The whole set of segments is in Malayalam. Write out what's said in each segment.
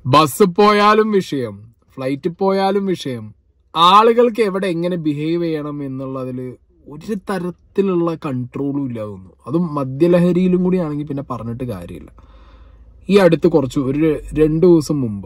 ബസ് പോയാലും വിഷയം ഫ്ലൈറ്റ് പോയാലും വിഷയം ആളുകൾക്ക് എവിടെ എങ്ങനെ ബിഹേവ് ചെയ്യണം എന്നുള്ളതിൽ ഒരു തരത്തിലുള്ള കൺട്രോളും ഇല്ല തോന്നുന്നു അതും മദ്യലഹരിയിലും കൂടി ആണെങ്കിൽ പിന്നെ പറഞ്ഞിട്ട് കാര്യമില്ല ഈ അടുത്ത് കുറച്ച് ഒരു രണ്ട് ദിവസം മുമ്പ്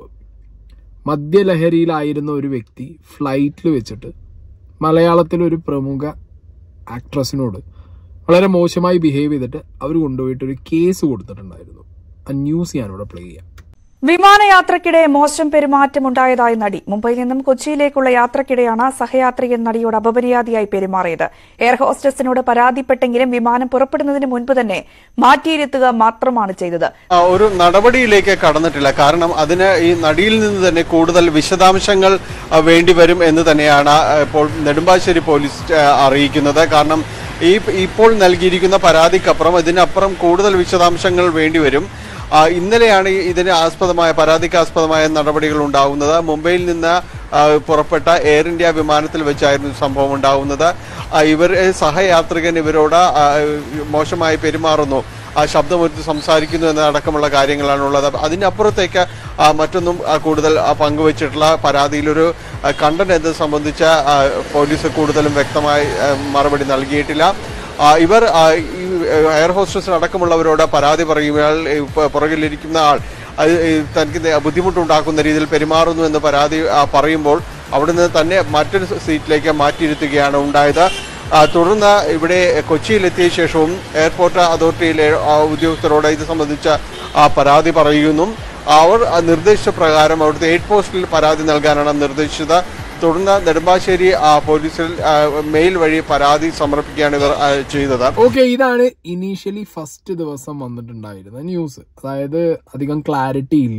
മദ്യലഹരിയിലായിരുന്ന ഒരു വ്യക്തി ഫ്ലൈറ്റിൽ വെച്ചിട്ട് മലയാളത്തിലെ ഒരു പ്രമുഖ ആക്ട്രസിനോട് വളരെ മോശമായി ബിഹേവ് ചെയ്തിട്ട് അവർ കൊണ്ടുപോയിട്ട് ഒരു കേസ് കൊടുത്തിട്ടുണ്ടായിരുന്നു ആ ന്യൂസ് ഞാനിവിടെ പ്ലേ ചെയ്യാം വിമാനയാത്രക്കിടെ മോശം പെരുമാറ്റമുണ്ടായതായി നടി മുംബൈയിൽ നിന്നും കൊച്ചിയിലേക്കുള്ള യാത്രക്കിടെയാണ് സഹയാത്രികൻ നടിയോട് അപമര്യാദയായി പെരുമാറിയത് എയർ ഹോസ്റ്റസിനോട് പരാതിപ്പെട്ടെങ്കിലും വിമാനം പുറപ്പെടുന്നതിന് മുൻപ് തന്നെ മാറ്റിയിരുത്തുക മാത്രമാണ് ചെയ്തത് ആ, ഒരു നടപടിയിലേക്ക് കടന്നിട്ടില്ല കാരണം അതിന് ഈ നടിയിൽ നിന്ന് തന്നെ കൂടുതൽ വിശദാംശങ്ങൾ ആ, വേണ്ടിവരും എന്ന് തന്നെയാണ് ആ, ഇപ്പോൾ നെടുമ്പാശ്ശേരി പോലീസ് ആ, അറിയിക്കുന്നത് കാരണം ഈ ഇപ്പോൾ നൽകിയിരിക്കുന്ന പരാതിക്കപ്പുറം ഇതിനപ്പുറം കൂടുതൽ വിശദാംശങ്ങൾ വേണ്ടിവരും ആ, ഇന്നലെയാണ് ഈ ഇതിന് ആസ്പദമായ പരാതിക്ക് ആസ്പദമായ നടപടികൾ ഉണ്ടാകുന്നത് മുംബൈയിൽ നിന്ന് ആ, പുറപ്പെട്ട എയർ ഇന്ത്യ വിമാനത്തിൽ വെച്ചായിരുന്നു ഈ സംഭവം ഉണ്ടാകുന്നത് ആ, ഇവർ സഹയാത്രികൻ ഇവരോട് ആ, മോശമായി പെരുമാറുന്നു ആ ശബ്ദമുയർത്തി സംസാരിക്കുന്നു എന്നതടക്കമുള്ള കാര്യങ്ങളാണുള്ളത് അതിനപ്പുറത്തേക്ക് ആ, മറ്റൊന്നും ആ, കൂടുതൽ ആ, പങ്കുവച്ചിട്ടുള്ള പരാതിയിലൊരു കണ്ടന്റ് എന്നത് സംബന്ധിച്ച ആ, പോലീസ് കൂടുതലും വ്യക്തമായി ആ, മറുപടി നൽകിയിട്ടില്ല ആ, ഇവർ ആ, ഈ എയർ ഹോസ്റ്റസിന് അടക്കമുള്ളവരോട് പരാതി പറയുമ്പോൾ ഈ പ- പുറകിലിരിക്കുന്ന ആൾ അത് ഈ തനിക്ക് നേ- ബുദ്ധിമുട്ടുണ്ടാക്കുന്ന രീതിയിൽ പെരുമാറുന്നു എന്ന് പരാതി ആ, പറയുമ്പോൾ അവിടുന്ന് തന്നെ മറ്റൊരു സീറ്റിലേക്ക് മാറ്റിയിരുത്തുകയാണ് ഉണ്ടായത് ആ, തുടർന്ന് ഇവിടെ കൊച്ചിയിലെത്തിയ ശേഷവും എയർപോർട്ട് അതോറിറ്റിയിലെ ആ, ഉദ്യോഗസ്ഥരോട് ഇത് സംബന്ധിച്ച ആ, പരാതി പറയുന്നു അവർ ആ, നിർദ്ദേശിച്ച പ്രകാരം അവിടുത്തെ എയ്ഡ് പോസ്റ്റിൽ പരാതി നൽകാനാണ് നിർദ്ദേശിച്ചത് തുടർന്ന് നെടുമ്പാശ്ശേരി ആ, പോലീസിൽ ആ, മെയിൽ വഴി പരാതി സമർപ്പിക്കുകയാണ് ഇവർ ആ, ചെയ്തത് ഓക്കെ ഇതാണ് ഇനീഷ്യലി ഫസ്റ്റ് ദിവസം വന്നിട്ടുണ്ടായിരുന്ന ന്യൂസ് അതായത് അധികം ക്ലാരിറ്റി ഇല്ല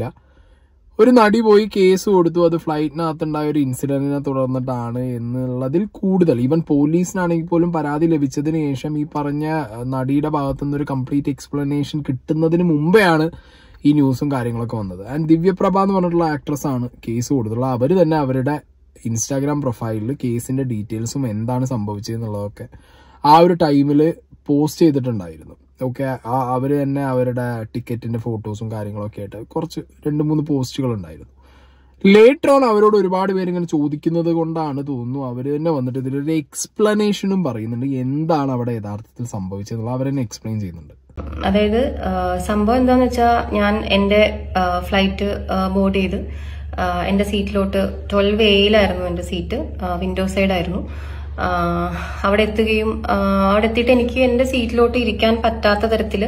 ഒരു നടി പോയി കേസ് കൊടുത്തു അത് ഫ്ലൈറ്റിനകത്തുണ്ടായ ഒരു ഇൻസിഡന്റിനെ തുടർന്നിട്ടാണ് എന്നുള്ളതിൽ കൂടുതൽ ഈവൻ പോലീസിനാണെങ്കിൽ പോലും പരാതി ലഭിച്ചതിന് ശേഷം ഈ പറഞ്ഞ അഹ്, നടിയുടെ ഭാഗത്തുനിന്ന് ഒരു കംപ്ലീറ്റ് എക്സ്പ്ലനേഷൻ കിട്ടുന്നതിന് മുമ്പെയാണ് ഈ ന്യൂസും കാര്യങ്ങളൊക്കെ വന്നത് ആൻഡ് ദിവ്യപ്രഭ എന്ന് പറഞ്ഞിട്ടുള്ള ആക്ട്രസ് ആണ് കേസ് കൊടുത്തിട്ടുള്ളത് അവർ തന്നെ അവരുടെ ഇൻസ്റ്റാഗ്രാം പ്രൊഫൈലിൽ കേസിന്റെ ഡീറ്റെയിൽസും എന്താണ് സംഭവിച്ചതെന്നുള്ളതൊക്കെ ആ ഒരു ടൈമിൽ പോസ്റ്റ് ചെയ്തിട്ടുണ്ടായിരുന്നു ഓക്കെ അവർ തന്നെ അവരുടെ ടിക്കറ്റിന്റെ ഫോട്ടോസും കാര്യങ്ങളൊക്കെ ആയിട്ട് കുറച്ച് രണ്ട് മൂന്ന് പോസ്റ്റുകൾ ഉണ്ടായിരുന്നു ലേറ്റർ ഓൺ അവരോട് ഒരുപാട് പേര് ഇങ്ങനെ ചോദിക്കുന്നത് കൊണ്ടാണ് തോന്നുന്നു അവർ തന്നെ വന്നിട്ട് ഇതിലൊരു എക്സ്പ്ലനേഷനും പറയുന്നുണ്ട് എന്താണ് അവിടെ യഥാർത്ഥത്തിൽ സംഭവിച്ചതെന്നുള്ളത് അവർ തന്നെ എക്സ്പ്ലെയിൻ ചെയ്യുന്നുണ്ട് അതായത് ആ, സംഭവം എന്താന്ന് വെച്ചാൽ ഞാൻ എൻ്റെ ഫ്ലൈറ്റ് ബോർഡ് ചെയ്ത് ആ, എൻ്റെ സീറ്റിലോട്ട് ട്വൽവ് എയിലായിരുന്നു എൻ്റെ സീറ്റ് വിൻഡോ സൈഡായിരുന്നു ആ, അവിടെ എത്തുകയും ആ, അവിടെ എത്തിയിട്ട് എനിക്ക് എൻ്റെ സീറ്റിലോട്ട് ഇരിക്കാൻ പറ്റാത്ത തരത്തിൽ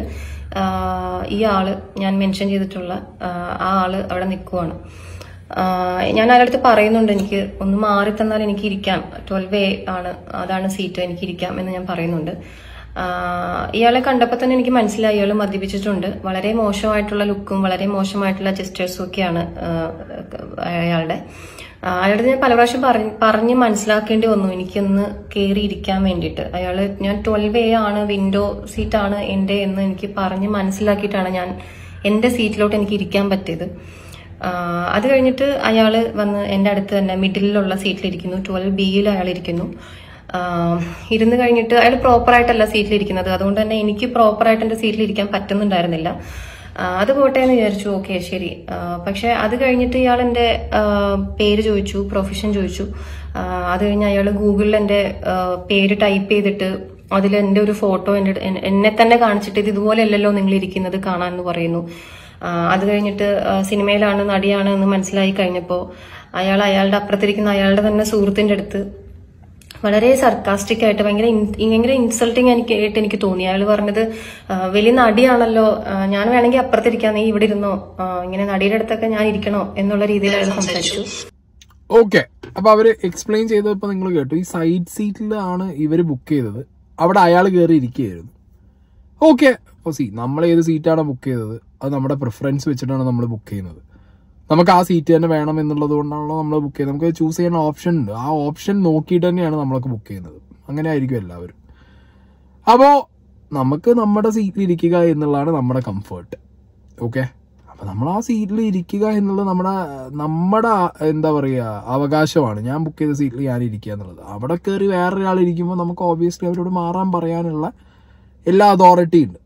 ഈ ആള് ഞാൻ മെൻഷൻ ചെയ്തിട്ടുള്ള ആ, ആ ആള് അവിടെ നിൽക്കുവാണ് ഞാൻ അയാളുടെ അടുത്ത് പറയുന്നുണ്ട് എനിക്ക് ഒന്ന് മാറി തന്നാൽ എനിക്ക് ഇരിക്കാം ട്വൽവ് എ ആണ് അതാണ് സീറ്റ് എനിക്ക് ഇരിക്കാം എന്ന് ഞാൻ പറയുന്നുണ്ട് ആഹ് ഇയാളെ കണ്ടപ്പോൾ തന്നെ എനിക്ക് മനസ്സിലായി ഇയാൾ മദ്യപിച്ചിട്ടുണ്ട് വളരെ മോശമായിട്ടുള്ള ലുക്കും വളരെ മോശമായിട്ടുള്ള ജെസ്റ്റേഴ്സും ഒക്കെയാണ് ആഹ് അയാളുടെ ആഹ് അയാളുടെ ഞാൻ പല പ്രാവശ്യം പറഞ്ഞ് പറഞ്ഞ് മനസ്സിലാക്കേണ്ടി വന്നു എനിക്കൊന്ന് കയറി ഇരിക്കാൻ വേണ്ടിയിട്ട് അയാൾ ഞാൻ ട്വൽവ് എ ആണ് വിൻഡോ സീറ്റാണ് എൻ്റെ എന്ന് എനിക്ക് പറഞ്ഞ് മനസ്സിലാക്കിയിട്ടാണ് ഞാൻ എൻ്റെ സീറ്റിലോട്ട് എനിക്ക് ഇരിക്കാൻ പറ്റിയത് ആഹ് അത് കഴിഞ്ഞിട്ട് അയാൾ വന്ന് എൻ്റെ അടുത്ത് തന്നെ മിഡിലുള്ള സീറ്റിലിരിക്കുന്നു ട്വൽവ് ബിയിൽ അയാൾ ഇരിക്കുന്നു ആഹ് ഇരുന്ന് കഴിഞ്ഞിട്ട് അയാൾ പ്രോപ്പറായിട്ടല്ല സീറ്റിലിരിക്കുന്നത് അതുകൊണ്ട് തന്നെ എനിക്ക് പ്രോപ്പറായിട്ട് എൻ്റെ സീറ്റിൽ ഇരിക്കാൻ പറ്റുന്നുണ്ടായിരുന്നില്ല ആഹ് അത് പോട്ടെ എന്ന് വിചാരിച്ചു ഓക്കെ ശരി ആഹ് പക്ഷെ അത് കഴിഞ്ഞിട്ട് ഇയാൾ എൻ്റെ ആഹ് പേര് ചോദിച്ചു പ്രൊഫഷൻ ചോദിച്ചു ആഹ് അത് കഴിഞ്ഞ് അയാൾ ഗൂഗിളിൽ എൻ്റെ ആഹ് പേര് ടൈപ്പ് ചെയ്തിട്ട് അതിൽ എൻ്റെ ഒരു ഫോട്ടോ എൻ്റെ എന്നെ- എന്നെ തന്നെ കാണിച്ചിട്ട് ഇത് ഇതുപോലെ അല്ലല്ലോ നിങ്ങൾ ഇരിക്കുന്നത് കാണാമെന്ന് പറയുന്നു ആഹ് അത് കഴിഞ്ഞിട്ട് ആഹ് സിനിമയിലാണ് നടിയാണ് എന്ന് മനസ്സിലായി കഴിഞ്ഞപ്പോൾ അയാൾ അയാളുടെ അപ്പുറത്തിരിക്കുന്ന അയാളുടെ തന്നെ സുഹൃത്തിന്റെ അടുത്ത് വളരെ സർക്കാസ്റ്റിക് ആയിട്ട് ഭയങ്കര ഇൻ- ഭയങ്കര ഇൻസൾട്ടിങ് എനിക്ക് ആയിട്ട് എനിക്ക് തോന്നി അയാൾ പറഞ്ഞത് ആ, വലിയ നടിയാണല്ലോ ആ, ഞാൻ വേണമെങ്കിൽ അപ്പുറത്തിരിക്കാം നീ ഇവിടെ ഇരുന്നോ ആ, ഇങ്ങനെ നടിയുടെ അടുത്തൊക്കെ ഞാൻ ഇരിക്കണോ എന്നുള്ള രീതിയിൽ അയാൾ സംസാരിച്ചു ഓക്കെ അപ്പൊ അവര് എക്സ്പ്ലെയിൻ ചെയ്തപ്പോ നിങ്ങൾ കേട്ടു ഈ സൈഡ് സീറ്റിലാണ് ഇവര് ബുക്ക് ചെയ്തത് അവിടെ അയാൾ കയറി ഇരിക്കുകയായിരുന്നു ഓക്കെ അപ്പൊ സി നമ്മൾ ഏത് സീറ്റാണ് ബുക്ക് ചെയ്തത് അത് നമ്മുടെ പ്രിഫറൻസ് വെച്ചിട്ടാണ് നമ്മൾ ബുക്ക് ചെയ്യുന്നത് നമുക്ക് ആ സീറ്റ് തന്നെ വേണം എന്നുള്ളത് കൊണ്ടാണല്ലോ നമ്മൾ ബുക്ക് ചെയ്യുന്നത് നമുക്ക് ചൂസ് ചെയ്യുന്ന ഓപ്ഷൻ ഉണ്ട് ആ ഓപ്ഷൻ നോക്കിയിട്ട് തന്നെയാണ് നമ്മളൊക്കെ ബുക്ക് ചെയ്യുന്നത് അങ്ങനെ ആയിരിക്കും എല്ലാവരും അപ്പോൾ നമുക്ക് നമ്മുടെ സീറ്റിൽ ഇരിക്കുക എന്നുള്ളതാണ് നമ്മുടെ കംഫേർട്ട് ഓക്കെ അപ്പൊ നമ്മൾ ആ സീറ്റിൽ ഇരിക്കുക എന്നുള്ളത് നമ്മുടെ നമ്മുടെ എന്താ പറയുക അവകാശമാണ് ഞാൻ ബുക്ക് ചെയ്ത സീറ്റിൽ ഞാൻ ഇരിക്കുക എന്നുള്ളത് അവിടെ കയറി വേറൊരാൾ ഇരിക്കുമ്പോൾ നമുക്ക് ഓബിയസ്ലി അവരോട് മാറാൻ പറയാനുള്ള എല്ലാ അതോറിറ്റി ഉണ്ട്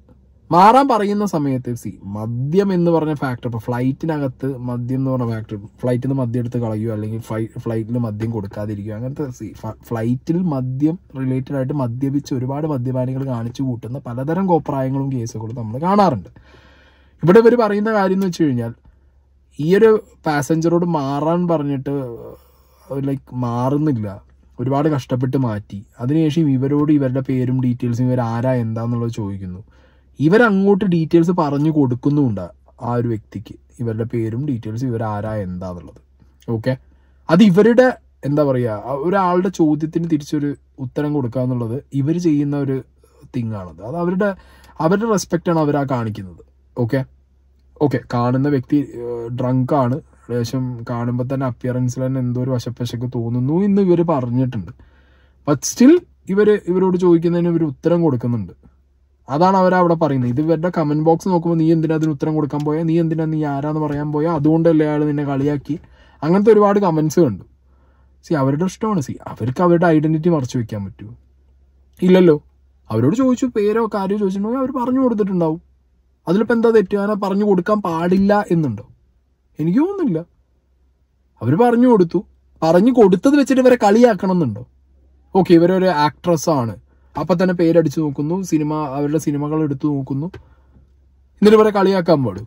മാറാൻ പറയുന്ന സമയത്ത് സി മദ്യം എന്ന് പറഞ്ഞ ഫാക്ടർ ഇപ്പോൾ ഫ്ലൈറ്റിനകത്ത് മദ്യം എന്ന് പറഞ്ഞ ഫാക്ടർ ഫ്ലൈറ്റിൽ നിന്ന് മദ്യം എടുത്ത് കളയുകയോ അല്ലെങ്കിൽ ഫ്ലൈ ഫ്ലൈറ്റിൽ മദ്യം കൊടുക്കാതിരിക്കുകയോ അങ്ങനത്തെ സി ഫ്ലൈറ്റിൽ മദ്യം റിലേറ്റഡ് ആയിട്ട് മദ്യപിച്ച് ഒരുപാട് മദ്യപാനികൾ കാണിച്ചു കൂട്ടുന്ന പലതരം കോപ്രായങ്ങളും കേസുകളും നമ്മൾ കാണാറുണ്ട് ഇവിടെ ഇവർ പറയുന്ന കാര്യം എന്ന് വെച്ച് കഴിഞ്ഞാൽ ഈ ഒരു പാസഞ്ചറോട് മാറാൻ പറഞ്ഞിട്ട് ലൈക്ക് മാറുന്നില്ല ഒരുപാട് കഷ്ടപ്പെട്ട് മാറ്റി അതിനുശേഷം ഇവരോട് ഇവരുടെ പേരും ഡീറ്റെയിൽസും ഇവർ ആരാ എന്താന്നുള്ളത് ചോദിക്കുന്നു ഇവരങ്ങോട്ട് ഡീറ്റെയിൽസ് പറഞ്ഞു കൊടുക്കുന്നുമുണ്ട് ആ ഒരു വ്യക്തിക്ക് ഇവരുടെ പേരും ഡീറ്റെയിൽസും ഇവർ ആരാ എന്താന്നുള്ളത് ഓക്കെ അത് ഇവരുടെ എന്താ പറയുക ആ ഒരാളുടെ ചോദ്യത്തിന് തിരിച്ചൊരു ഉത്തരം കൊടുക്കുക എന്നുള്ളത് ഇവർ ചെയ്യുന്ന ഒരു തിങ് ആണത് അത് അവരുടെ അവരുടെ റെസ്പെക്റ്റ് ആണ് അവരാ കാണിക്കുന്നത് ഓക്കെ ഓക്കെ കാണുന്ന വ്യക്തി ഡ്രങ്ക് ആണ് ഏകദേശം കാണുമ്പോൾ തന്നെ അപ്പിയറൻസിൽ തന്നെ എന്തോ ഒരു വശപ്പശക്ക് തോന്നുന്നു എന്ന് ഇവർ പറഞ്ഞിട്ടുണ്ട് ബട്ട് സ്റ്റിൽ ഇവർ ഇവരോട് ചോദിക്കുന്നതിന് ഇവർ ഉത്തരം കൊടുക്കുന്നുണ്ട് അതാണ് അവർ അവിടെ പറയുന്നത് ഇത് ഇവരുടെ കമന്റ് ബോക്സ് നോക്കുമ്പോൾ നീ എന്തിനാ അതിന് ഉത്തരം കൊടുക്കാൻ പോയാ നീ എന്തിനാ നീ ആരാന്ന് പറയാൻ പോയാ അതുകൊണ്ടല്ലേ അയാൾ നിന്നെ കളിയാക്കി അങ്ങനത്തെ ഒരുപാട് കമന്റ്സ് കണ്ടു സി അവരുടെ ഇഷ്ടമാണ് സി അവർക്ക് അവരുടെ ഐഡന്റിറ്റി മറച്ചു വെക്കാൻ പറ്റുമോ ഇല്ലല്ലോ അവരോട് ചോദിച്ചു പേരോ കാര്യമോ ചോദിച്ചിട്ടുണ്ടെങ്കിൽ അവർ പറഞ്ഞു കൊടുത്തിട്ടുണ്ടാവും അതിലിപ്പോൾ എന്താ തെറ്റ് അങ്ങനെ പറഞ്ഞു കൊടുക്കാൻ പാടില്ല എന്നുണ്ടോ എനിക്ക് തോന്നുന്നില്ല അവർ പറഞ്ഞു കൊടുത്തു പറഞ്ഞു കൊടുത്തത് വെച്ചിട്ട് ഇവരെ കളിയാക്കണം എന്നുണ്ടോ ഓക്കെ ഇവരൊരു ആക്ട്രസ് ആണ് അപ്പൊ തന്നെ പേരടിച്ചു നോക്കുന്നു സിനിമ അവരുടെ സിനിമകൾ എടുത്തു നോക്കുന്നു എന്നിട്ട് ഇവരെ കളിയാക്കാൻ പാടും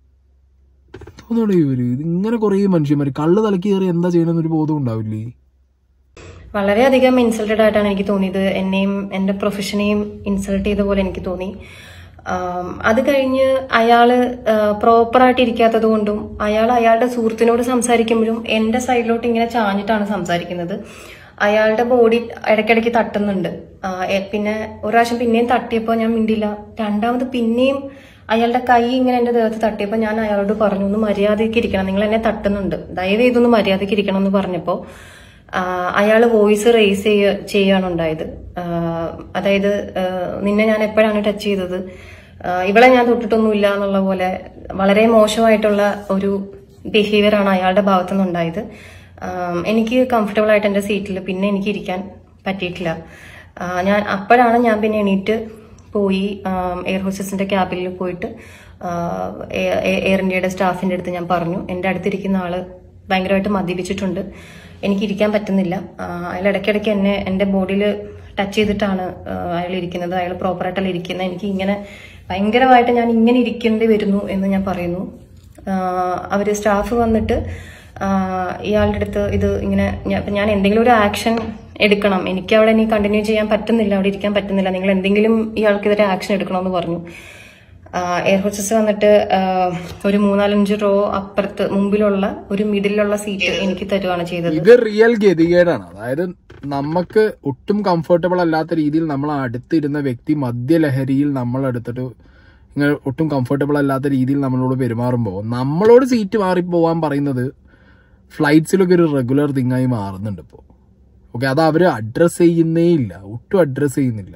തോന്നണേ ഇവര് ഇത് ഇങ്ങനെ കുറേ മനുഷ്യന്മാർ കള്ള് തലക്ക് കയറി എന്താ ചെയ്യണമെന്നൊരു ബോധം ഉണ്ടാവില്ലേ വളരെയധികം ഇൻസൾട്ടഡ് ആയിട്ടാണ് എനിക്ക് തോന്നിയത് എന്നെയും എന്റെ പ്രൊഫഷനെയും ഇൻസൾട്ട് ചെയ്ത പോലെ എനിക്ക് തോന്നി ആം, അത് കഴിഞ്ഞ് അയാള് പ്രോപ്പറായിട്ട് ഇരിക്കാത്തത് കൊണ്ടും അയാൾ അയാളുടെ സുഹൃത്തിനോട് സംസാരിക്കുമ്പോഴും എന്റെ സൈഡിലോട്ട് ഇങ്ങനെ ചാഞ്ഞിട്ടാണ് സംസാരിക്കുന്നത് അയാളുടെ ബോഡി ഇടയ്ക്കിടയ്ക്ക് തട്ടുന്നുണ്ട് ആ, എ- പിന്നെ ഒരു പ്രാവശ്യം പിന്നെയും തട്ടിയപ്പോൾ ഞാൻ മിണ്ടില്ല രണ്ടാമത് പിന്നെയും അയാളുടെ കൈ ഇങ്ങനെ എന്റെ ദേഹത്ത് തട്ടിയപ്പോൾ ഞാൻ അയാളോട് പറഞ്ഞു ഒന്ന് മര്യാദയ്ക്ക് ഇരിക്കണം നിങ്ങൾ എന്നെ തട്ടുന്നുണ്ട് ദയവ് ചെയ്തൊന്ന് മര്യാദയ്ക്ക് ഇരിക്കണം എന്ന് പറഞ്ഞപ്പോൾ അയാൾ വോയിസ് റേസ് ചെയ്യ ചെയ്യാണ് ഉണ്ടായത് ആ, അതായത് ആ, നിന്നെ ഞാൻ എപ്പോഴാണ് ടച്ച് ചെയ്തത് ആ, ഇവളെ ഞാൻ തൊട്ടിട്ടൊന്നുമില്ല എന്നുള്ള പോലെ വളരെ മോശമായിട്ടുള്ള ഒരു ബിഹേവിയർ ആണ് അയാളുടെ ഭാഗത്തു നിന്നുണ്ടായത് ആം, എനിക്ക് കംഫർട്ടബിൾ ആയിട്ട് എന്റെ സീറ്റിൽ പിന്നെ എനിക്ക് ഇരിക്കാൻ പറ്റിയിട്ടില്ല ആ, ഞാൻ അപ്പോഴാണ് ഞാൻ പിന്നെ എണീറ്റ് പോയി ആം, എയർ ഹോസ്റ്റസിന്റെ ക്യാബിൽ പോയിട്ട് ആ, എ- എ- എയർ ഇന്ത്യയുടെ സ്റ്റാഫിന്റെ അടുത്ത് ഞാൻ പറഞ്ഞു എന്റെ അടുത്തിരിക്കുന്ന ആള് ഭയങ്കരമായിട്ട് മദ്യപിച്ചിട്ടുണ്ട് എനിക്ക് ഇരിക്കാൻ പറ്റുന്നില്ല ആ, അയാൾ ഇടയ്ക്കിടയ്ക്ക് എന്നെ എന്റെ ബോഡിയിൽ ടച്ച് ചെയ്തിട്ടാണ് ആ, അയാൾ ഇരിക്കുന്നത് അയാൾ പ്രോപ്പറായിട്ടല്ല ഇരിക്കുന്നത് എനിക്ക് ഇങ്ങനെ ഭയങ്കരമായിട്ട് ഞാൻ ഇങ്ങനെ ഇരിക്കേണ്ടി വരുന്നു എന്ന് ഞാൻ പറയുന്നു ആ, അവര് സ്റ്റാഫ് വന്നിട്ട് ആ, ഇയാളുടെ അടുത്ത് ഇത് ഇങ്ങനെ ഞാൻ ഇപ്പൊ ഞാൻ എന്തെങ്കിലും ഒരു ആക്ഷൻ എടുക്കണം എനിക്ക് അവിടെ ഇനി കണ്ടിന്യൂ ചെയ്യാൻ പറ്റുന്നില്ല അവിടെ ഇരിക്കാൻ പറ്റുന്നില്ല നിങ്ങൾ എന്തെങ്കിലും ഇയാൾക്കെതിരെ ആക്ഷൻ എടുക്കണമെന്ന് പറഞ്ഞു എയർ ഹോസ്റ്റസ് വന്നിട്ട് ആ, ഒരു മൂന്നാലഞ്ച് റോ അപ്പുറത്ത് മുമ്പിലുള്ള ഒരു മിഡിലുള്ള സീറ്റ് എനിക്ക് തരുവാണ് ചെയ്തത് ഇത് റിയൽ ഗതികേടാണ് അതായത് നമുക്ക് ഒട്ടും കംഫർട്ടബിൾ അല്ലാത്ത രീതിയിൽ നമ്മൾ അടുത്തിരുന്ന വ്യക്തി മദ്യലഹരിയിൽ നമ്മൾ എടുത്തിട്ട് ഇങ്ങനെ ഒട്ടും കംഫർട്ടബിൾ അല്ലാത്ത രീതിയിൽ നമ്മളോട് പെരുമാറുമ്പോൾ നമ്മളോട് സീറ്റ് മാറി പോവാൻ പറയുന്നത് ഫ്ലൈറ്റ്സിലൊക്കെ ഒരു റെഗുലർ തിങ്ങായി മാറുന്നുണ്ട് ഇപ്പോൾ ഓക്കെ അത് അവർ അഡ്രസ്സ് ചെയ്യുന്നേ ഇല്ല ഒട്ടും അഡ്രസ്സ് ചെയ്യുന്നില്ല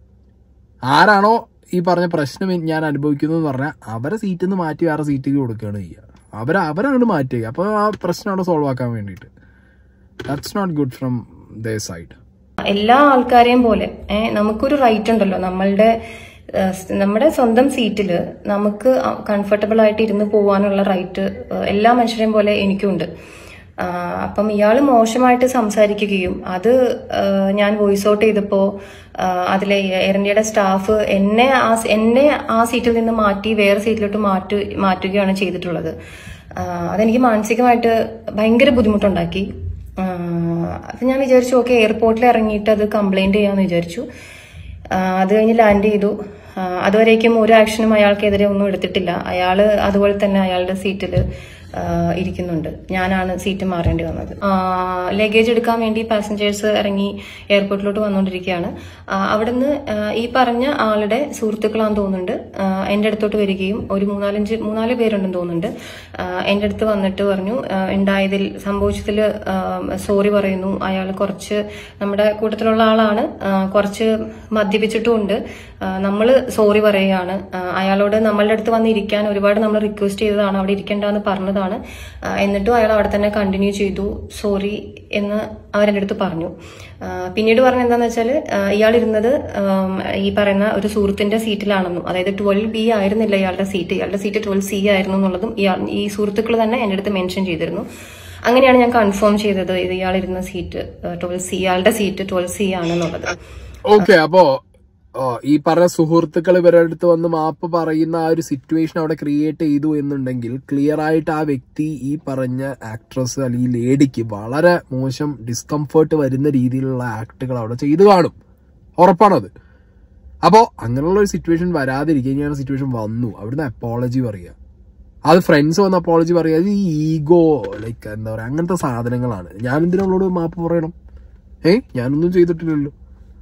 ആരാണോ ഈ പറഞ്ഞ പ്രശ്നം ഞാൻ അനുഭവിക്കുന്നത് പറഞ്ഞാൽ അവരെ സീറ്റിൽ നിന്ന് മാറ്റി വേറെ സീറ്റിൽ കൊടുക്കുകയാണ് ചെയ്യുക അവരെ അവരങ്ങോട്ട് മാറ്റുക അപ്പോൾ ആ പ്രശ്നം അവിടെ സോൾവ് ആക്കാൻ വേണ്ടിയിട്ട് that's not good from the side എല്ലാ ആൾക്കാരെയും പോലെ ഏഹ് നമുക്കൊരു റൈറ്റ് ഉണ്ടല്ലോ നമ്മളുടെ ഏഹ്, സ് നമ്മുടെ സ്വന്തം സീറ്റിൽ നമുക്ക് കംഫർട്ടബിൾ ആയിട്ട് ഇരുന്ന് പോകാനുള്ള റൈറ്റ് എല്ലാ മനുഷ്യരെയും പോലെ എനിക്കുണ്ട് ആ, അപ്പം ഇയാൾ മോശമായിട്ട് സംസാരിക്കുകയും അത് ഏഹ്, ഞാൻ വോയിസ് ഔട്ട് ചെയ്തപ്പോൾ അതിലെ എയർ ഇന്ത്യയുടെ സ്റ്റാഫ് എന്നെ ആ എന്നെ ആ സീറ്റിൽ നിന്ന് മാറ്റി വേറെ സീറ്റിലോട്ട് മാറ്റു മാറ്റുകയാണ് ചെയ്തിട്ടുള്ളത് ആ, അതെനിക്ക് മാനസികമായിട്ട് ഭയങ്കര ബുദ്ധിമുട്ടുണ്ടാക്കി ആഹ് അപ്പൊ ഞാൻ വിചാരിച്ചു ഓക്കെ എയർപോർട്ടിൽ ഇറങ്ങിയിട്ട് അത് കംപ്ലൈന്റ് ചെയ്യാന്ന് വിചാരിച്ചു ആഹ് അത് കഴിഞ്ഞ് ലാൻഡ് ചെയ്തു ആഹ് അതുവരേക്കും ഒരു ആക്ഷനും അയാൾക്കെതിരെ ഒന്നും എടുത്തിട്ടില്ല അയാള് അതുപോലെ തന്നെ അയാളുടെ സീറ്റിൽ ഇരിക്കുന്നുണ്ട് ഞാനാണ് സീറ്റ് മാറേണ്ടി വന്നത് ലഗേജ് എടുക്കാൻ വേണ്ടി പാസഞ്ചേഴ്സ് ഇറങ്ങി എയർപോർട്ടിലോട്ട് വന്നുകൊണ്ടിരിക്കുകയാണ് ആഹ് അവിടുന്ന് ആഹ് ഈ പറഞ്ഞ ആളുടെ സുഹൃത്തുക്കളാന്ന് തോന്നുന്നുണ്ട് ആഹ് എന്റെ അടുത്തോട്ട് വരികയും ഒരു മൂന്നാലഞ്ച് മൂന്നാല് പേരുണ്ടെന്ന് തോന്നുന്നുണ്ട് ആഹ് എന്റെ അടുത്ത് വന്നിട്ട് പറഞ്ഞു ആഹ് ഉണ്ടായതിൽ സംഭവിച്ചതിൽ സോറി പറയുന്നു അയാൾ കുറച്ച് നമ്മുടെ കൂട്ടത്തിലുള്ള ആളാണ് ആഹ് കുറച്ച് മദ്യപിച്ചിട്ടുമുണ്ട് നമ്മൾ സോറി പറയുകയാണ് ആഹ് അയാളോട് നമ്മളുടെ അടുത്ത് വന്ന് ഇരിക്കാൻ ഒരുപാട് നമ്മൾ റിക്വസ്റ്റ് ചെയ്തതാണ് അവിടെ ഇരിക്കേണ്ടെന്ന് പറഞ്ഞതാണ് എന്നുള്ളതാണ് ആ, എന്നിട്ടും അയാൾ അവിടെ തന്നെ കണ്ടിന്യൂ ചെയ്തു സോറി എന്ന് അവരെന്റെ അടുത്ത് പറഞ്ഞു ആ, പിന്നീട് പറഞ്ഞ എന്താന്ന് വെച്ചാൽ ഇയാൾ ഇരുന്നത് ആം, ഈ പറയുന്ന ഒരു സുഹൃത്തിന്റെ സീറ്റിലാണെന്നും അതായത് ട്വൽവ് ബി ആയിരുന്നില്ല ഇയാളുടെ സീറ്റ് ഇയാളുടെ സീറ്റ് ട്വൽവ് സി ആയിരുന്നു എന്നുള്ളതും ഇയാൾ ഈ സുഹൃത്തുക്കൾ തന്നെ എന്റെ അടുത്ത് മെൻഷൻ ചെയ്തിരുന്നു അങ്ങനെയാണ് ഞാൻ കൺഫേം ചെയ്തത് ഇത് ഇയാൾ ഇരുന്ന സീറ്റ് ട്വൽവ് സി ഇയാളുടെ സീറ്റ് ട്വൽവ് സി ആണെന്നുള്ളത് ഓക്കെ അപ്പോ ആ, ഈ പറഞ്ഞ സുഹൃത്തുക്കൾ ഇവരുടെ അടുത്ത് വന്ന് മാപ്പ് പറയുന്ന ആ ഒരു സിറ്റുവേഷൻ അവിടെ ക്രിയേറ്റ് ചെയ്തു എന്നുണ്ടെങ്കിൽ ക്ലിയർ ആയിട്ട് ആ വ്യക്തി ഈ പറഞ്ഞ ആക്ട്രസ് അല്ലെങ്കിൽ ലേഡിക്ക് വളരെ മോശം ഡിസ്കംഫേർട്ട് വരുന്ന രീതിയിലുള്ള ആക്ടുകൾ അവിടെ ചെയ്തു കാണും ഉറപ്പാണത് അപ്പോൾ അങ്ങനെയുള്ള ഒരു സിറ്റുവേഷൻ വരാതിരിക്കുക ഇങ്ങനെ സിറ്റുവേഷൻ വന്നു അവിടുന്ന് അപ്പോളജി പറയുക അത് ഫ്രണ്ട്സ് വന്ന് അപ്പോളജി പറയുക അത് ഈ ഈഗോ ലൈക്ക് എന്താ പറയുക അങ്ങനത്തെ സാധനങ്ങളാണ് ഞാൻ എന്തിനുള്ളോട് മാപ്പ് പറയണം ഏ ഞാനൊന്നും ചെയ്തിട്ടില്ലല്ലോ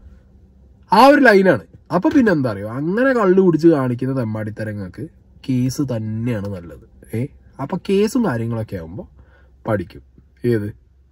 ആ ഒരു ലൈനാണ് അപ്പൊ പിന്നെ എന്താ അറിയോ അങ്ങനെ കള്ളു കുടിച്ച് കാണിക്കുന്ന തെമ്മാടിത്തരങ്ങൾക്ക് കേസ് തന്നെയാണ് നല്ലത് ഏ അപ്പൊ കേസും കാര്യങ്ങളൊക്കെ ആകുമ്പോൾ പഠിക്കും ഏത്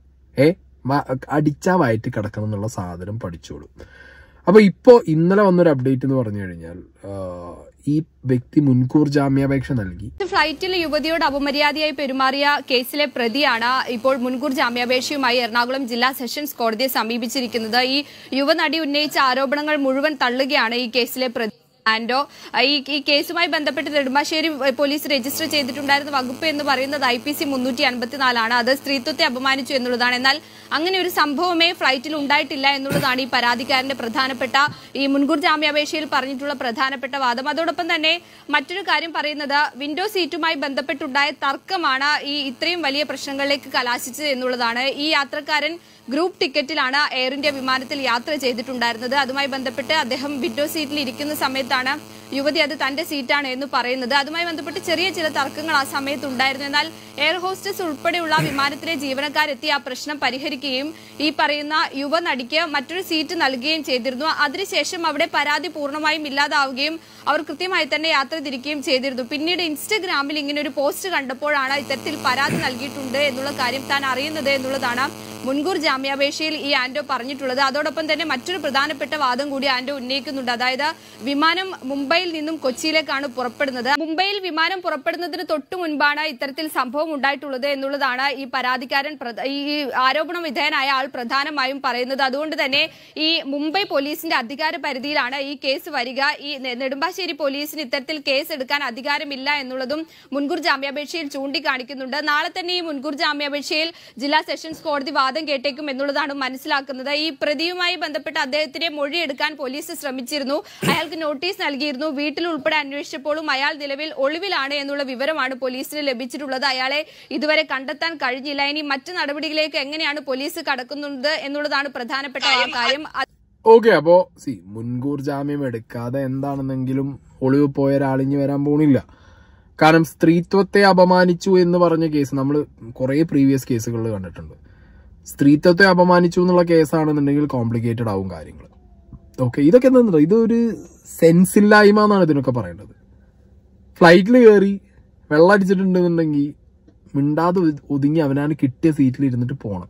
ഏ വ- അടിച്ചാ വയറ്റി കിടക്കണം എന്നുള്ള സാധനം പഠിച്ചോളും അപ്പൊ ഇപ്പോ ഇന്നലെ വന്നൊരു അപ്ഡേറ്റ് എന്ന് പറഞ്ഞു കഴിഞ്ഞാൽ ആ, ഈ വ്യക്തി മുൻകൂർ ജാമ്യാപേക്ഷ നൽകി ഫ്ലൈറ്റിൽ യുവതിയോട് അപമര്യാദയായി പെരുമാറിയ കേസിലെ പ്രതിയാണ് ഇപ്പോൾ മുൻകൂർ ജാമ്യാപേക്ഷയുമായി എറണാകുളം ജില്ലാ സെഷൻസ് കോടതിയെ സമീപിച്ചിരിക്കുന്നത് ഈ യുവനടി ഉന്നയിച്ച ആരോപണങ്ങൾ മുഴുവൻ തള്ളുകയാണ് ഈ കേസിലെ പ്രതി ആൻഡോ ഈ ഈ കേസുമായി ബന്ധപ്പെട്ട് നെടുമ്പാശ്ശേരി പോലീസ് രജിസ്റ്റർ ചെയ്തിട്ടുണ്ടായിരുന്ന വകുപ്പ് എന്ന് പറയുന്നത് ഐ പി സി മുന്നൂറ്റി അൻപത്തിനാലാണ് അത് സ്ത്രീത്വത്തെ അപമാനിച്ചു എന്നുള്ളതാണ് എന്നാൽ അങ്ങനെ ഒരു സംഭവമേ ഫ്ലൈറ്റിൽ ഉണ്ടായിട്ടില്ല എന്നുള്ളതാണ് ഈ പരാതിക്കാരന്റെ പ്രധാനപ്പെട്ട ഈ മുൻകൂർ ജാമ്യാപേക്ഷയിൽ പറഞ്ഞിട്ടുള്ള പ്രധാനപ്പെട്ട വാദം അതോടൊപ്പം തന്നെ മറ്റൊരു കാര്യം പറയുന്നത് വിൻഡോ സീറ്റുമായി ബന്ധപ്പെട്ടുണ്ടായ തർക്കമാണ് ഈ ഇത്രയും വലിയ പ്രശ്നങ്ങളിലേക്ക് കലാശിച്ചത് എന്നുള്ളതാണ് ഈ യാത്രക്കാരൻ ഗ്രൂപ്പ് ടിക്കറ്റിലാണ് എയർ ഇന്ത്യ വിമാനത്തിൽ യാത്ര ചെയ്തിട്ടുണ്ടായിരുന്നത് അതുമായി ബന്ധപ്പെട്ട് അദ്ദേഹം വിൻഡോ സീറ്റിൽ ഇരിക്കുന്ന സമയത്താണ് യുവതി അത് തന്റെ സീറ്റാണ് എന്ന് പറയുന്നത് അതുമായി ബന്ധപ്പെട്ട് ചെറിയ ചില തർക്കങ്ങൾ ആ സമയത്ത് ഉണ്ടായിരുന്നു എന്നാൽ എയർ ഹോസ്റ്റസ് ഉൾപ്പെടെയുള്ള വിമാനത്തിലെ ജീവനക്കാരെത്തി ആ പ്രശ്നം പരിഹരിക്കുകയും ഈ പറയുന്ന യുവനടിക്ക് മറ്റൊരു സീറ്റ് നൽകുകയും ചെയ്തിരുന്നു അതിനുശേഷം അവിടെ പരാതി പൂർണ്ണമായും ഇല്ലാതാവുകയും അവർ കൃത്യമായി തന്നെ യാത്ര തിരിക്കുകയും ചെയ്തിരുന്നു പിന്നീട് ഇൻസ്റ്റഗ്രാമിൽ ഇങ്ങനെ ഒരു പോസ്റ്റ് കണ്ടപ്പോഴാണ് ഇത്തരത്തിൽ പരാതി നൽകിയിട്ടുണ്ട് എന്നുള്ള കാര്യം താൻ അറിയുന്നത് എന്നുള്ളതാണ് മുൻകൂർ ജാമ്യാപേക്ഷയിൽ ഈ ആന്റോ പറഞ്ഞിട്ടുള്ളത് അതോടൊപ്പം തന്നെ മറ്റൊരു പ്രധാനപ്പെട്ട വാദം കൂടി ആന്റോ ഉന്നയിക്കുന്നുണ്ട് അതായത് വിമാനം മുംബൈയിൽ നിന്നും കൊച്ചിയിലേക്കാണ് പുറപ്പെടുന്നത് മുംബൈയിൽ വിമാനം പുറപ്പെടുന്നതിന് തൊട്ടു മുൻപാണ് ഇത്തരത്തിൽ സംഭവം ഉണ്ടായിട്ടുള്ളത് എന്നുള്ളതാണ് ഈ പരാതിക്കാരൻ പ്രധ- ഈ ഈ ആരോപണ വിധേയനായ ആൾ പ്രധാനമായും പറയുന്നത് അതുകൊണ്ട് തന്നെ ഈ മുംബൈ പോലീസിന്റെ അധികാര പരിധിയിലാണ് ഈ കേസ് വരിക ഈ നെ- നെടുമ്പാശ്ശേരി പോലീസിന് ഇത്തരത്തിൽ കേസ് എടുക്കാൻ അധികാരമില്ല എന്നുള്ളതും മുൻകൂർ ജാമ്യാപേക്ഷയിൽ ചൂണ്ടിക്കാണിക്കുന്നുണ്ട് നാളെ തന്നെ ഈ മുൻകൂർ ജാമ്യാപേക്ഷയിൽ ജില്ലാ സെഷൻസ് കോടതി വാദം കേട്ടേക്കും എന്നുള്ളതാണ് മനസ്സിലാക്കുന്നത് ഈ പ്രതിയുമായി ബന്ധപ്പെട്ട് അദ്ദേഹത്തിന്റെ മൊഴിയെടുക്കാൻ പോലീസ് ശ്രമിച്ചിരുന്നു അയാൾക്ക് നോട്ടീസ് നൽകിയിരുന്നു വീട്ടിൽ ഉൾപ്പെടെ അന്വേഷിച്ചപ്പോഴും അയാൾ നിലവിൽ ഒളിവിലാണ് എന്നുള്ള വിവരമാണ് പോലീസിന് ലഭിച്ചിട്ടുള്ളത് അയാളെ ഇതുവരെ കണ്ടെത്താൻ കഴിഞ്ഞില്ല ഇനി മറ്റു നടപടികളിലേക്ക് എങ്ങനെയാണ് പോലീസ് കടക്കുന്നത് എന്നുള്ളതാണ് പ്രധാനപ്പെട്ട ആ കാര്യം ഓക്കെ അപ്പോ സി മുൻകൂർ ജാമ്യം എടുക്കാതെ എന്താണെന്നെങ്കിലും ഒളിവ് പോയ ഒരാളിഞ്ഞ് വരാൻ പോണില്ല കാരണം സ്ത്രീത്വത്തെ അപമാനിച്ചു എന്ന് പറഞ്ഞ കേസ് നമ്മൾ കുറേ പ്രീവിയസ് കേസുകളിൽ കണ്ടിട്ടുണ്ട് സ്ത്രീത്വത്തെ അപമാനിച്ചു എന്നുള്ള കേസാണെന്നുണ്ടെങ്കിൽ കോംപ്ലിക്കേറ്റഡ് ആവും കാര്യങ്ങൾ ഓക്കെ ഇതൊക്കെ എന്താ ഇതൊരു സെൻസില്ലായ്മ എന്നാണ് ഇതിനൊക്കെ പറയേണ്ടത് ഫ്ലൈറ്റിൽ കയറി വെള്ളം അടിച്ചിട്ടുണ്ടെന്നുണ്ടെങ്കിൽ മിണ്ടാതെ ഒതു- ഒതുങ്ങി അവനാണ് കിട്ടിയ സീറ്റിൽ ഇരുന്നിട്ട് പോണം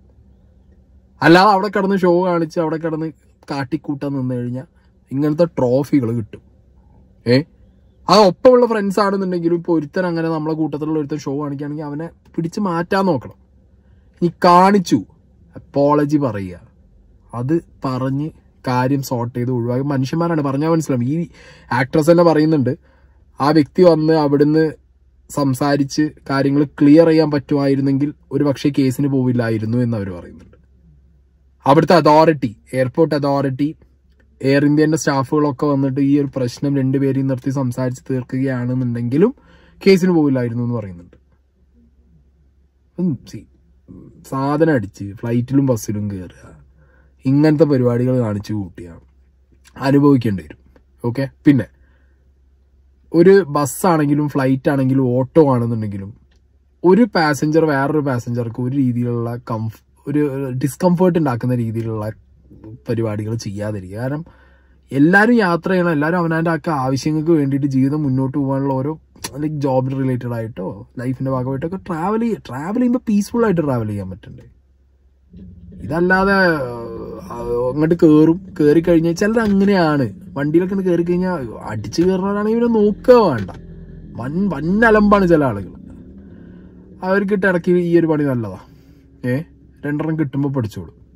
അല്ലാതെ അവിടെ കിടന്ന് ഷോ കാണിച്ച് അവിടെ കിടന്ന് കാട്ടിക്കൂട്ടാൻ നിന്ന് കഴിഞ്ഞാൽ ഇങ്ങനത്തെ ട്രോഫികൾ കിട്ടും ഏ അത് ഒപ്പമുള്ള ഫ്രണ്ട്സ് ആണെന്നുണ്ടെങ്കിലും ഇപ്പോൾ ഒരുത്തൻ അങ്ങനെ നമ്മളെ കൂട്ടത്തിലുള്ള ഒരുത്തൻ ഷോ കാണിക്കുകയാണെങ്കിൽ അവനെ പിടിച്ച് മാറ്റാൻ നോക്കണം ഇനി കാണിച്ചു അപ്പോളജി പറയുക അത് പറഞ്ഞ് കാര്യം സോർട്ട് ചെയ്ത് ഒഴിവാക്കി മനുഷ്യന്മാരാണ് പറഞ്ഞാൽ മനസ്സിലാവും ഈ ആക്ട്രസ് തന്നെ പറയുന്നുണ്ട് ആ വ്യക്തി വന്ന് അവിടുന്ന് സംസാരിച്ച് കാര്യങ്ങൾ ക്ലിയർ ചെയ്യാൻ പറ്റുമായിരുന്നെങ്കിൽ ഒരു പക്ഷേ കേസിന് പോവില്ലായിരുന്നു എന്ന് അവർ പറയുന്നുണ്ട് അവിടുത്തെ അതോറിറ്റി എയർപോർട്ട് അതോറിറ്റി എയർ ഇന്ത്യന്റെ സ്റ്റാഫുകളൊക്കെ വന്നിട്ട് ഈ ഒരു പ്രശ്നം രണ്ടുപേരെയും നിർത്തി സംസാരിച്ച് തീർക്കുകയാണെന്നുണ്ടെങ്കിലും കേസിന് പോവില്ലായിരുന്നു എന്ന് പറയുന്നുണ്ട് ഉം, see, ഉം, സാധനം അടിച്ച് ഫ്ലൈറ്റിലും ബസ്സിലും കയറുക ഇങ്ങനത്തെ പരിപാടികൾ കാണിച്ചു കൂട്ടിയ അനുഭവിക്കേണ്ടി വരും ഓക്കെ പിന്നെ ഒരു ബസ്സാണെങ്കിലും ഫ്ലൈറ്റ് ആണെങ്കിലും ഓട്ടോ ആണെന്നുണ്ടെങ്കിലും ഒരു പാസഞ്ചർ വേറൊരു പാസഞ്ചർക്ക് ഒരു രീതിയിലുള്ള കംഫ് ഒരു ഡിസ്കംഫേർട്ട് ഉണ്ടാക്കുന്ന രീതിയിലുള്ള പരിപാടികൾ ചെയ്യാതിരിക്കുക കാരണം എല്ലാവരും യാത്ര ചെയ്യണം എല്ലാവരും അവനവൻ്റെ ഒക്കെ ആവശ്യങ്ങൾക്ക് വേണ്ടിയിട്ട് ജീവിതം മുന്നോട്ട് പോകാനുള്ള ഓരോ ലൈക്ക് ജോബ് റിലേറ്റഡ് ആയിട്ടോ ലൈഫിന്റെ ഭാഗമായിട്ടൊക്കെ ട്രാവൽ ചെയ്യുക ട്രാവൽ ചെയ്യുമ്പോൾ പീസ്ഫുൾ ആയിട്ട് ട്രാവൽ ചെയ്യാൻ പറ്റണ്ടേ ഇതല്ലാതെ ആ, അങ്ങോട്ട് കയറും കയറി കഴിഞ്ഞാൽ ചിലർ അങ്ങനെയാണ് വണ്ടിയിലൊക്കെ കയറി കഴിഞ്ഞാൽ അടിച്ചു കയറുന്നവരാണെങ്കിൽ ഇവരെ നോക്കുക വേണ്ട വൻ വൻ അലമ്പാണ് ചില ആളുകൾ അവർക്ക് ഇടയ്ക്ക് ഈ ഒരു പണി നല്ലതാ ഏ രണ്ടെണ്ണം കിട്ടുമ്പോൾ പഠിച്ചോളൂ